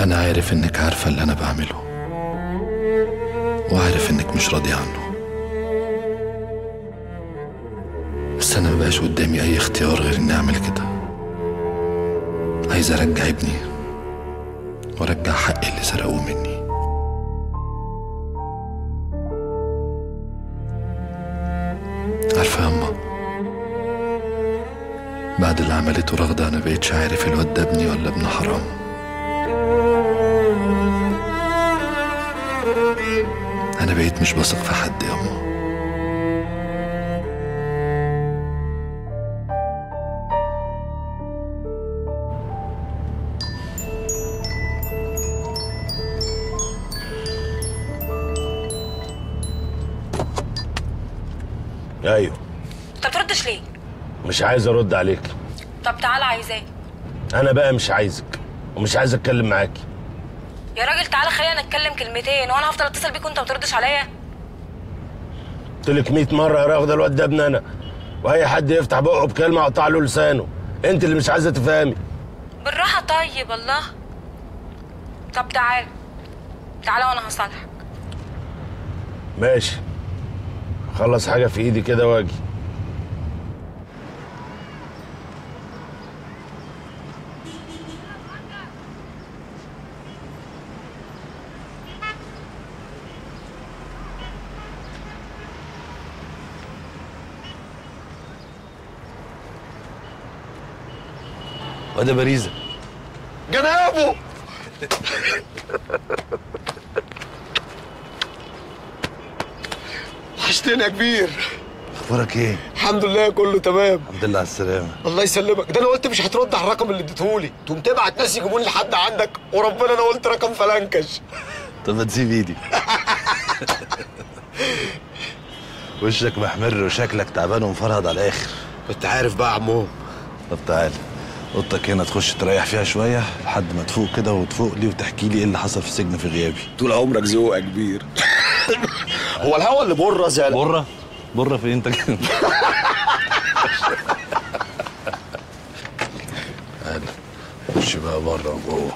أنا عارف إنك عارفة اللي أنا بعمله وعارف إنك مش راضية عنه بس أنا مبقاش قدامي أي اختيار غير إني أعمل كده عايز أرجع ابني وأرجع حقي اللي سرقوه مني عارفة يا أما بعد اللي عملته رغدة أنا بقيتش عارف الواد ده ابني ولا ابن حرام أنا بقيت مش بثق في حد يا أما ايوه طب تردش ليه؟ مش عايز ارد عليك طب تعالى عايزاه انا بقى مش عايزك ومش عايز اتكلم معاكي يا راجل تعالى خلينا نتكلم كلمتين وانا هفضل اتصل بيك وانت ما بتردش عليا قلت لك 100 مره يا راغده الواد ده ابن انا واي حد يفتح بقه بكلمه اقطع له لسانه انت اللي مش عايزه تفهمي بالراحه طيب الله طب تعالى تعالى وانا هصالحك ماشي خلص حاجه في ايدي كده واجي وده باريزة جنابه وحشتني يا كبير أخبارك إيه؟ الحمد لله كله تمام الحمد لله على السلامة الله يسلمك ده انا قلت مش هترد على الرقم اللي اديتهولي تقوم تبعت ناس يجيبوني لحد عندك وربنا انا قلت رقم فلنكش طب ما تسيب إيدي وشك محمر وشكلك تعبان ومفرهد على الآخر انت عارف بقى يا عمهم طب تعالى اوضتك هنا تخش تريح فيها شوية لحد ما تفوق كده وتفوق لي وتحكي لي ايه اللي حصل في السجن في غيابي طول عمرك ذوق يا كبير هو الهوا اللي بره زي بره بره في انت كده تعالى خش بقى بره وجوه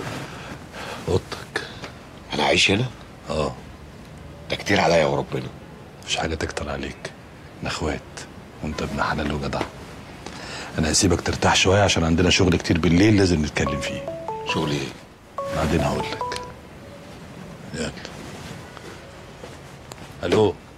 اوضتك انا عايش هنا اه ده كتير عليا وربنا مفيش حاجة تكتر عليك احنا اخوات وانت ابن حلال وجدع انا هسيبك ترتاح شوية عشان عندنا شغل كتير بالليل لازم نتكلم فيه شغل ايه بعدين هقول لك يلا الو